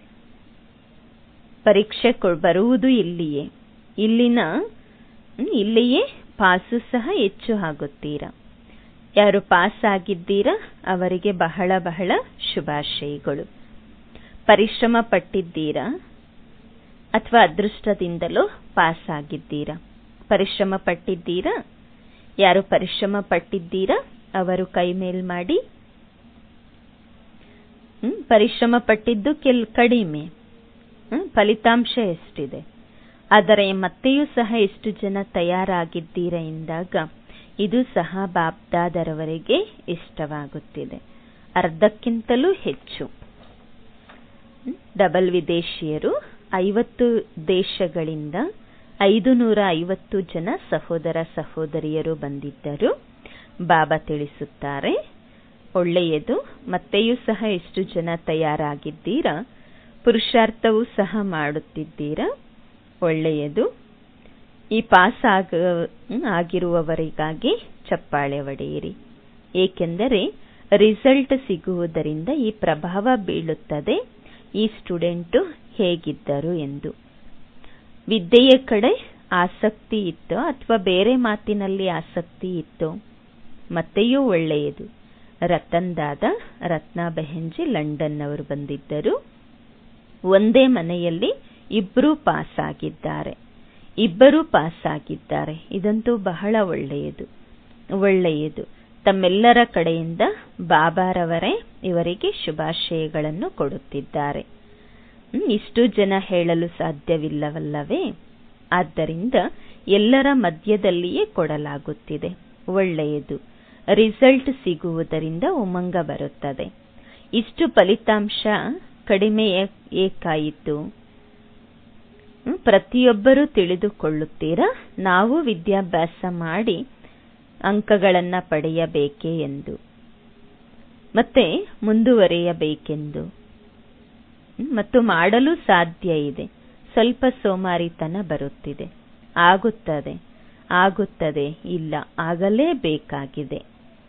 ಪರೀಕ್ಷೆ ಬರುವುದು ಇಲ್ಲಿಯೇ ಇಲ್ಲಿನ ಇಲ್ಲಿಯೇ ಪಾಸು ಸಹ ಹೆಚ್ಚು ಆಗುತ್ತೀರಾ ಯಾರು ಪಾಸ್ ಆಗಿದ್ದೀರಾ ಅವರಿಗೆ ಬಹಳ ಬಹಳ ಶುಭಾಶಯಗಳು ಪರಿಶ್ರಮ ಪಟ್ಟಿದ್ದೀರಾ ಅಥವಾ ಅದೃಷ್ಟದಿಂದಲೋ ಪಾಸ್ ಆಗಿದ್ದೀರಾ ಪರಿಶ್ರಮ ಪಟ್ಟಿದ್ದೀರಾ ಯಾರು ಪರಿಶ್ರಮ ಪಟ್ಟಿದ್ದೀರಾ ಅವರು ಕೈ ಮೇಲ್ ಮಾಡಿ ಪರಿಶ್ರಮ ಪಟ್ಟಿದ್ದು ಕೆಲ್ ಕಡಿಮೆ ಫಲಿತಾಂಶ ಎಷ್ಟಿದೆ ಆದರೆ ಮತ್ತೆಯೂ ಸಹ ಎಷ್ಟು ಜನ ತಯಾರಾಗಿದ್ದೀರಾ ಎಂದಾಗ ಇದು ಸಹ ಬಾಬ್ದಾದರವರೆಗೆ ಇಷ್ಟವಾಗುತ್ತಿದೆ ಅರ್ಧಕ್ಕಿಂತಲೂ ಹೆಚ್ಚು ಡಬಲ್ ವಿದೇಶಿಯರು ಐವತ್ತು ದೇಶಗಳಿಂದ ಐದು ನೂರ ಐವತ್ತು ಜನ ಸಹೋದರ ಸಹೋದರಿಯರು ಬಂದಿದ್ದರು ಬಾಬಾ ತಿಳಿಸುತ್ತಾರೆ ಒಳ್ಳೆಯದು ಮತ್ತೆಯೂ ಸಹ ಎಷ್ಟು ಜನ ತಯಾರಾಗಿದ್ದೀರಾ ಪುರುಷಾರ್ಥವೂ ಸಹ ಮಾಡುತ್ತಿದ್ದೀರಾ ಒಳ್ಳೆಯದು ಈ ಪಾಸ್ ಆಗ ಆಗಿರುವವರಿಗಾಗಿ ಚಪ್ಪಾಳೆ ಹೊಡೆಯಿರಿ ಏಕೆಂದರೆ ರಿಸಲ್ಟ್ ಸಿಗುವುದರಿಂದ ಈ ಪ್ರಭಾವ ಬೀಳುತ್ತದೆ ಈ ಸ್ಟೂಡೆಂಟು ಹೇಗಿದ್ದರು ಎಂದು ವಿದ್ಯೆಯ ಕಡೆ ಆಸಕ್ತಿ ಇತ್ತೋ ಅಥವಾ ಬೇರೆ ಮಾತಿನಲ್ಲಿ ಆಸಕ್ತಿ ಇತ್ತೋ ಮತ್ತೆಯೂ ಒಳ್ಳೆಯದು ರತನ್ ದಾದ ರತ್ನಾ ಬೆಹೆನ್ಜಿ ಲಂಡನ್ ಅವರು ಬಂದಿದ್ದರು ಒಂದೇ ಮನೆಯಲ್ಲಿ ಇಬ್ಬರೂ ಪಾಸ್ ಆಗಿದ್ದಾರೆ ಇಬ್ಬರೂ ಪಾಸ್ ಆಗಿದ್ದಾರೆ ಇದಂತೂ ಬಹಳ ಒಳ್ಳೆಯದು ಒಳ್ಳೆಯದು ತಮ್ಮೆಲ್ಲರ ಕಡೆಯಿಂದ ಬಾಬಾರವರೇ ಇವರಿಗೆ ಶುಭಾಶಯಗಳನ್ನು ಕೊಡುತ್ತಿದ್ದಾರೆ ಇಷ್ಟು ಜನ ಹೇಳಲು ಸಾಧ್ಯವಿಲ್ಲವಲ್ಲವೇ ಆದ್ದರಿಂದ ಎಲ್ಲರ ಮಧ್ಯದಲ್ಲಿಯೇ ಕೊಡಲಾಗುತ್ತಿದೆ ಒಳ್ಳೆಯದು ರಿಸಲ್ಟ್ ಸಿಗುವುದರಿಂದ ಉಮಂಗ ಬರುತ್ತದೆ ಇಷ್ಟು ಫಲಿತಾಂಶ ಕಡಿಮೆ ಏಕಾಯಿತು ಪ್ರತಿಯೊಬ್ಬರೂ ತಿಳಿದುಕೊಳ್ಳುತ್ತೀರಾ ನಾವು ವಿದ್ಯಾಭ್ಯಾಸ ಮಾಡಿ ಅಂಕಗಳನ್ನ ಪಡೆಯಬೇಕೇ ಎಂದು ಮತ್ತೆ ಮುಂದುವರಿಯಬೇಕೆಂದು ಮತ್ತು ಮಾಡಲು ಸಾಧ್ಯ ಇದೆ ಸ್ವಲ್ಪ ಸೋಮಾರಿತನ ಬರುತ್ತಿದೆ ಆಗುತ್ತದೆ ಆಗುತ್ತದೆ ಇಲ್ಲ ಆಗಲೇಬೇಕಾಗಿದೆ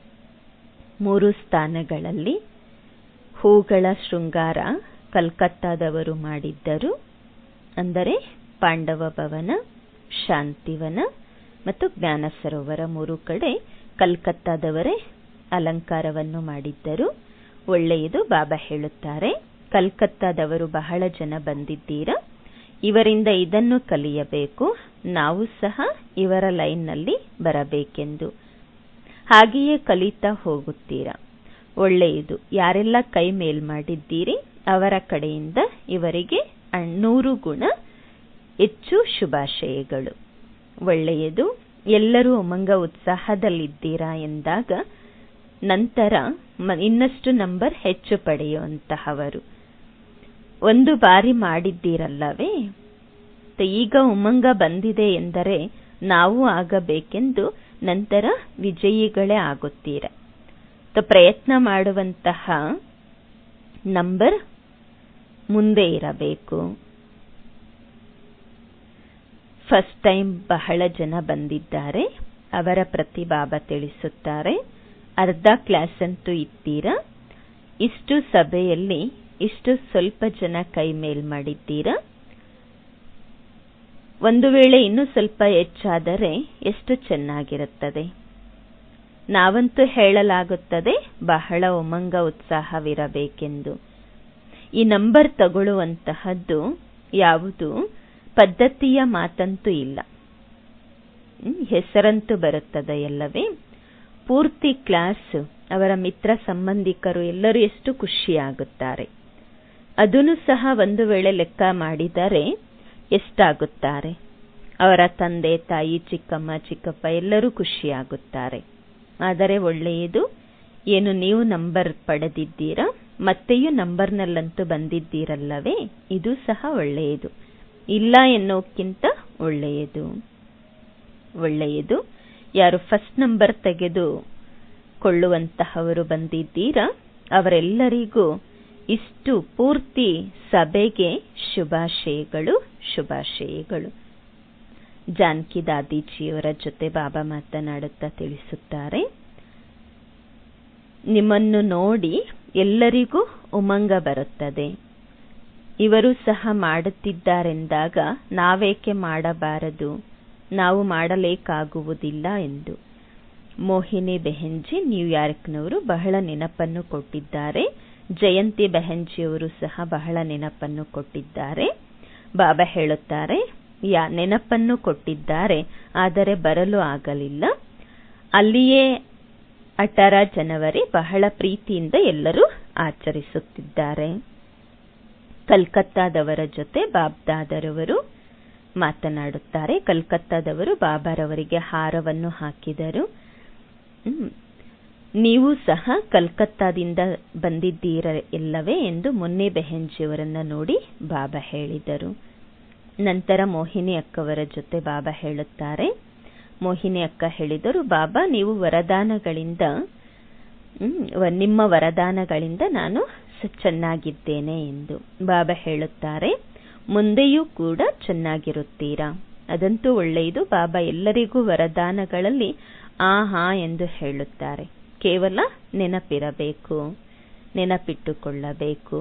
ಮೂರು ಸ್ಥಾನಗಳಲ್ಲಿ ಹೂಗಳ ಶೃಂಗಾರ ಕಲ್ಕತ್ತಾದವರು ಮಾಡಿದ್ದರು ಅಂದರೆ ಪಾಂಡವ ಭವನ ಶಾಂತಿವನ ಮತ್ತು ಜ್ಞಾನ ಸರೋವರ ಮೂರು ಕಡೆ ಕಲ್ಕತ್ತಾದವರೇ ಅಲಂಕಾರವನ್ನು ಮಾಡಿದ್ದರು ಒಳ್ಳೆಯದು ಬಾಬಾ ಹೇಳುತ್ತಾರೆ ಕಲ್ಕತ್ತಾದವರು ಬಹಳ ಜನ ಬಂದಿದ್ದೀರಾ ಇವರಿಂದ ಇದನ್ನು ಕಲಿಯಬೇಕು ನಾವು ಸಹ ಇವರ ಲೈನ್ನಲ್ಲಿ ಬರಬೇಕೆಂದು ಹಾಗೆಯೇ ಕಲಿತಾ ಹೋಗುತ್ತೀರಾ ಒಳ್ಳೆಯದು ಯಾರೆಲ್ಲ ಕೈ ಮೇಲ್ ಮಾಡಿದ್ದೀರಿ ಅವರ ಕಡೆಯಿಂದ ಇವರಿಗೆ ನೂರು ಗುಣ ಹೆಚ್ಚು ಶುಭಾಶಯಗಳು ಒಳ್ಳೆಯದು ಎಲ್ಲರೂ ಉಮಂಗ ಉತ್ಸಾಹದಲ್ಲಿದ್ದೀರಾ ಎಂದಾಗ ನಂತರ ಇನ್ನಷ್ಟು ನಂಬರ್ ಹೆಚ್ಚು ಪಡೆಯುವಂತಹವರು ಒಂದು ಬಾರಿ ಮಾಡಿದ್ದೀರಲ್ಲವೇ ಈಗ ಉಮಂಗ ಬಂದಿದೆ ಎಂದರೆ ನಾವು ಆಗಬೇಕೆಂದು ನಂತರ ವಿಜಯಿಗಳೇ ಆಗುತ್ತೀರ ಪ್ರಯತ್ನ ಮಾಡುವಂತಹ ನಂಬರ್ ಮುಂದೆ ಇರಬೇಕು ಫಸ್ಟ್ ಟೈಮ್ ಬಹಳ ಜನ ಬಂದಿದ್ದಾರೆ ಅವರ ಪ್ರತಿ ಬಾಬಾ ತಿಳಿಸುತ್ತಾರೆ ಅರ್ಧ ಕ್ಲಾಸ್ ಅಂತೂ ಇದ್ದೀರಾ ಇಷ್ಟು ಸಭೆಯಲ್ಲಿ ಇಷ್ಟು ಸ್ವಲ್ಪ ಜನ ಕೈ ಮೇಲ್ ಮಾಡಿದ್ದೀರಾ ಒಂದು ವೇಳೆ ಇನ್ನೂ ಸ್ವಲ್ಪ ಹೆಚ್ಚಾದರೆ ಎಷ್ಟು ಚೆನ್ನಾಗಿರುತ್ತದೆ ನಾವಂತೂ ಹೇಳಲಾಗುತ್ತದೆ ಬಹಳ ಉಮಂಗ ಉತ್ಸಾಹವಿರಬೇಕೆಂದು ಈ ನಂಬರ್ ತಗೊಳ್ಳುವಂತಹದ್ದು ಯಾವುದು ಪದ್ಧತಿಯ ಮಾತಂತೂ ಇಲ್ಲ ಹೆಸರಂತೂ ಬರುತ್ತದೆ ಎಲ್ಲವೇ ಪೂರ್ತಿ ಕ್ಲಾಸ್ ಅವರ ಮಿತ್ರ ಸಂಬಂಧಿಕರು ಎಲ್ಲರೂ ಎಷ್ಟು ಖುಷಿಯಾಗುತ್ತಾರೆ ಅದನ್ನು ಸಹ ಒಂದು ವೇಳೆ ಲೆಕ್ಕ ಮಾಡಿದರೆ ಎಷ್ಟಾಗುತ್ತಾರೆ ಅವರ ತಂದೆ ತಾಯಿ ಚಿಕ್ಕಮ್ಮ ಚಿಕ್ಕಪ್ಪ ಎಲ್ಲರೂ ಖುಷಿಯಾಗುತ್ತಾರೆ ಆದರೆ ಒಳ್ಳೆಯದು ಏನು ನೀವು ನಂಬರ್ ಪಡೆದಿದ್ದೀರಾ ಮತ್ತೆಯೂ ನಂಬರ್ನಲ್ಲಂತೂ ಬಂದಿದ್ದೀರಲ್ಲವೇ ಇದು ಸಹ ಒಳ್ಳೆಯದು ಇಲ್ಲ ಎನ್ನುವಕ್ಕಿಂತ ಒಳ್ಳೆಯದು ಒಳ್ಳೆಯದು ಯಾರು ಫಸ್ಟ್ ನಂಬರ್ ತೆಗೆದು ಕೊಳ್ಳುವಂತಹವರು ಬಂದಿದ್ದೀರಾ ಅವರೆಲ್ಲರಿಗೂ ಇಷ್ಟು ಪೂರ್ತಿ ಸಭೆಗೆ ಶುಭಾಶಯಗಳು ಶುಭಾಶಯಗಳು ಜಾನಕಿ ದಾದೀಜಿಯವರ ಜೊತೆ ಬಾಬಾ ಮಾತನಾಡುತ್ತಾ ತಿಳಿಸುತ್ತಾರೆ ನಿಮ್ಮನ್ನು ನೋಡಿ ಎಲ್ಲರಿಗೂ ಉಮಂಗ ಬರುತ್ತದೆ ಇವರು ಸಹ ಮಾಡುತ್ತಿದ್ದಾರೆಂದಾಗ ನಾವೇಕೆ ಮಾಡಬಾರದು ನಾವು ಮಾಡಲೇಕಾಗುವುದಿಲ್ಲ ಎಂದು ಮೋಹಿನಿ ಬೆಹೆನ್ಜಿ ನ್ಯೂಯಾರ್ಕ್ನವರು ಬಹಳ ನೆನಪನ್ನು ಕೊಟ್ಟಿದ್ದಾರೆ ಜಯಂತಿ ಬೆಹೆನ್ಜಿಯವರು ಸಹ ಬಹಳ ನೆನಪನ್ನು ಕೊಟ್ಟಿದ್ದಾರೆ ಬಾಬಾ ಹೇಳುತ್ತಾರೆ ಯಾ ನೆನಪನ್ನು ಕೊಟ್ಟಿದ್ದಾರೆ ಆದರೆ ಬರಲು ಆಗಲಿಲ್ಲ ಅಲ್ಲಿಯೇ ಅಠರ ಜನವರಿ ಬಹಳ ಪ್ರೀತಿಯಿಂದ ಎಲ್ಲರೂ ಆಚರಿಸುತ್ತಿದ್ದಾರೆ ಕಲ್ಕತ್ತಾದವರ ಜೊತೆ ಬಾಬ್ದಾದರವರು ಮಾತನಾಡುತ್ತಾರೆ ಕಲ್ಕತ್ತಾದವರು ಬಾಬಾರವರಿಗೆ ಹಾರವನ್ನು ಹಾಕಿದರು ನೀವು ಸಹ ಕಲ್ಕತ್ತಾದಿಂದ ಬಂದಿದ್ದೀರ ಇಲ್ಲವೇ ಎಂದು ಮುನ್ನಿ ಬೆಹೆನ್ಜಿಯವರನ್ನ ನೋಡಿ ಬಾಬಾ ಹೇಳಿದರು ನಂತರ ಮೋಹಿನಿ ಅಕ್ಕವರ ಜೊತೆ ಬಾಬಾ ಹೇಳುತ್ತಾರೆ ಮೋಹಿನಿ ಅಕ್ಕ ಹೇಳಿದರು ಬಾಬಾ ನೀವು ವರದಾನಗಳಿಂದ ನಿಮ್ಮ ವರದಾನಗಳಿಂದ ನಾನು ಚೆನ್ನಾಗಿದ್ದೇನೆ ಎಂದು ಬಾಬಾ ಹೇಳುತ್ತಾರೆ ಮುಂದೆಯೂ ಕೂಡ ಚೆನ್ನಾಗಿರುತ್ತೀರಾ ಅದಂತೂ ಒಳ್ಳೆಯದು ಬಾಬಾ ಎಲ್ಲರಿಗೂ ವರದಾನಗಳಲ್ಲಿ ಆ ಹಾ ಎಂದು ಹೇಳುತ್ತಾರೆ ಕೇವಲ ನೆನಪಿರಬೇಕು ನೆನಪಿಟ್ಟುಕೊಳ್ಳಬೇಕು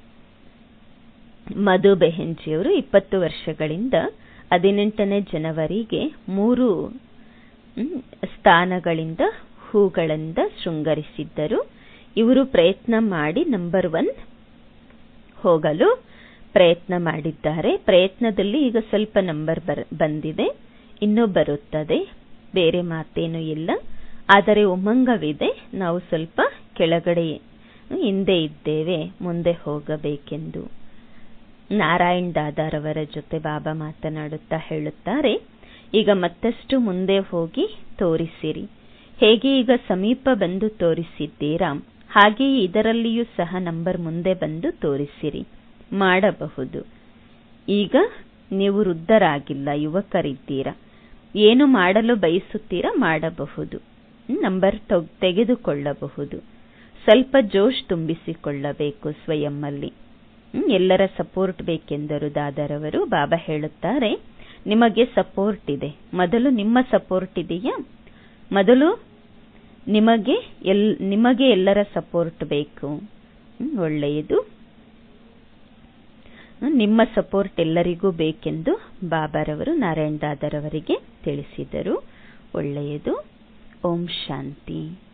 ಮಧು ಬೆಹೆನ್ಜಿಯವರು ಇಪ್ಪತ್ತು ವರ್ಷಗಳಿಂದ ಹದಿನೆಂಟನೇ ಜನವರಿಗೆ ಮೂರು ಸ್ಥಾನಗಳಿಂದ ಹೂಗಳಿಂದ ಶೃಂಗರಿಸಿದ್ದರು ಇವರು ಪ್ರಯತ್ನ ಮಾಡಿ ನಂಬರ್ ಒನ್ ಹೋಗಲು ಪ್ರಯತ್ನ ಮಾಡಿದ್ದಾರೆ ಪ್ರಯತ್ನದಲ್ಲಿ ಈಗ ಸ್ವಲ್ಪ ನಂಬರ್ ಬಂದಿದೆ ಇನ್ನೂ ಬರುತ್ತದೆ ಬೇರೆ ಮಾತೇನೂ ಇಲ್ಲ ಆದರೆ ಉಮಂಗವಿದೆ ನಾವು ಸ್ವಲ್ಪ ಕೆಳಗಡೆ ಹಿಂದೆ ಇದ್ದೇವೆ ಮುಂದೆ ಹೋಗಬೇಕೆಂದು ನಾರಾಯಣ್ ದಾದಾರವರ ಜೊತೆ ಬಾಬಾ ಮಾತನಾಡುತ್ತಾ ಹೇಳುತ್ತಾರೆ ಈಗ ಮತ್ತಷ್ಟು ಮುಂದೆ ಹೋಗಿ ತೋರಿಸಿರಿ ಹೇಗೆ ಈಗ ಸಮೀಪ ಬಂದು ತೋರಿಸಿದ್ದೀರಾ ಹಾಗೆಯೇ ಇದರಲ್ಲಿಯೂ ಸಹ ನಂಬರ್ ಮುಂದೆ ಬಂದು ತೋರಿಸಿರಿ ಮಾಡಬಹುದು ಈಗ ನೀವು ವೃದ್ಧರಾಗಿಲ್ಲ ಯುವಕರಿದ್ದೀರಾ ಏನು ಮಾಡಲು ಬಯಸುತ್ತೀರಾ ಮಾಡಬಹುದು ನಂಬರ್ ತೆಗೆದುಕೊಳ್ಳಬಹುದು ಸ್ವಲ್ಪ ಜೋಶ್ ತುಂಬಿಸಿಕೊಳ್ಳಬೇಕು ಸ್ವಯಂನಲ್ಲಿ ಎಲ್ಲರ ಸಪೋರ್ಟ್ ಬೇಕೆಂದರು ದಾದರವರು ಬಾಬಾ ಹೇಳುತ್ತಾರೆ ನಿಮಗೆ ಸಪೋರ್ಟ್ ಇದೆ ಮೊದಲು ನಿಮ್ಮ ಸಪೋರ್ಟ್ ಇದೆಯಾ ಮೊದಲು ನಿಮಗೆ ಎಲ್ ನಿಮಗೆ ಎಲ್ಲರ ಸಪೋರ್ಟ್ ಬೇಕು ಒಳ್ಳೆಯದು ನಿಮ್ಮ ಸಪೋರ್ಟ್ ಎಲ್ಲರಿಗೂ ಬೇಕೆಂದು ಬಾಬಾರವರು ನಾರಾಯಣ್ ದಾದರವರಿಗೆ ತಿಳಿಸಿದರು ಒಳ್ಳೆಯದು ಓಂ ಶಾಂತಿ